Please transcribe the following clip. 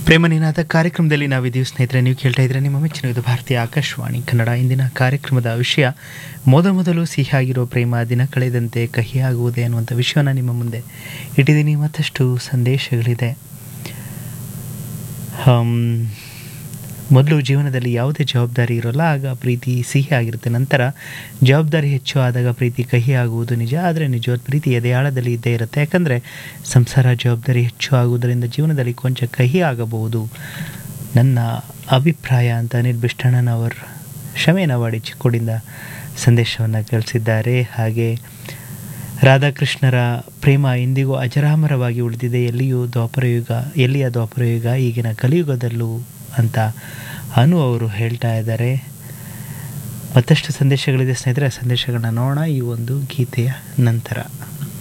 ಪ್ರೇಮನಿನಾದ ಕಾರ್ಯಕ್ರಮದಲ್ಲಿ ನಾವಿದ್ದೀವಿ ಸ್ನೇಹಿತರೆ ನೀವು ಕೇಳ್ತಾ ಇದ್ರೆ ನಿಮ್ಮ ಮೆಚ್ಚಿನ ಇದು ಭಾರತೀಯ ಆಕಾಶವಾಣಿ ಕನ್ನಡ ಇಂದಿನ ಕಾರ್ಯಕ್ರಮದ ವಿಷಯ ಮೊದಮೊದಲು ಸಿಹಿಯಾಗಿರೋ ಪ್ರೇಮ ದಿನ ಕಳೆದಂತೆ ಕಹಿಯಾಗುವುದೇ ಅನ್ನುವಂಥ ವಿಷಯವನ್ನು ನಿಮ್ಮ ಮುಂದೆ ಇಟ್ಟಿದ್ದೀನಿ ಮತ್ತಷ್ಟು ಸಂದೇಶಗಳಿದೆ ಹಮ್, ಮೊದಲು ಜೀವನದಲ್ಲಿ ಯಾವುದೇ ಜವಾಬ್ದಾರಿ ಇರೋಲ್ಲ ಆಗ ಪ್ರೀತಿ ಸಿಹಿ ಆಗಿರುತ್ತೆ ನಂತರ ಜವಾಬ್ದಾರಿ ಹೆಚ್ಚು ಆದಾಗ ಪ್ರೀತಿ ಕಹಿ ಆಗುವುದು ನಿಜ ಆದರೆ ನಿಜವಾದ ಪ್ರೀತಿ ಎದೆಯಾಳದಲ್ಲಿ ಇದ್ದೇ ಇರುತ್ತೆ ಯಾಕಂದರೆ ಸಂಸಾರ ಜವಾಬ್ದಾರಿ ಹೆಚ್ಚು ಆಗುವುದರಿಂದ ಜೀವನದಲ್ಲಿ ಕೊಂಚ ಕಹಿ ಆಗಬಹುದು ನನ್ನ ಅಭಿಪ್ರಾಯ ಅಂತ ಅನಿಲ್ ಬಿಷ್ಟಣ್ಣನವರ್ ಶಮೇನವಾಡಿ ಚಿಕ್ಕೋಡಿಂದ ಸಂದೇಶವನ್ನು ಕಳಿಸಿದ್ದಾರೆ ಹಾಗೆ ರಾಧಾಕೃಷ್ಣರ ಪ್ರೇಮ ಇಂದಿಗೂ ಅಜರಾಮರವಾಗಿ ಉಳಿದಿದೆ ಎಲ್ಲಿಯೂ ದ್ವಾಪರಯುಗ ಎಲ್ಲಿಯ ದ್ವಾಪರಯುಗ ಈಗಿನ ಕಲಿಯುಗದಲ್ಲೂ ಅಂತ ಅನು ಅವರು ಹೇಳ್ತಾ ಇದ್ದಾರೆ ಮತ್ತಷ್ಟು ಸಂದೇಶಗಳಿದೆ ಸ್ನೇಹಿತರೆ ಆ ಸಂದೇಶಗಳನ್ನ ನೋಡೋಣ ಈ ಒಂದು ಗೀತೆಯ ನಂತರ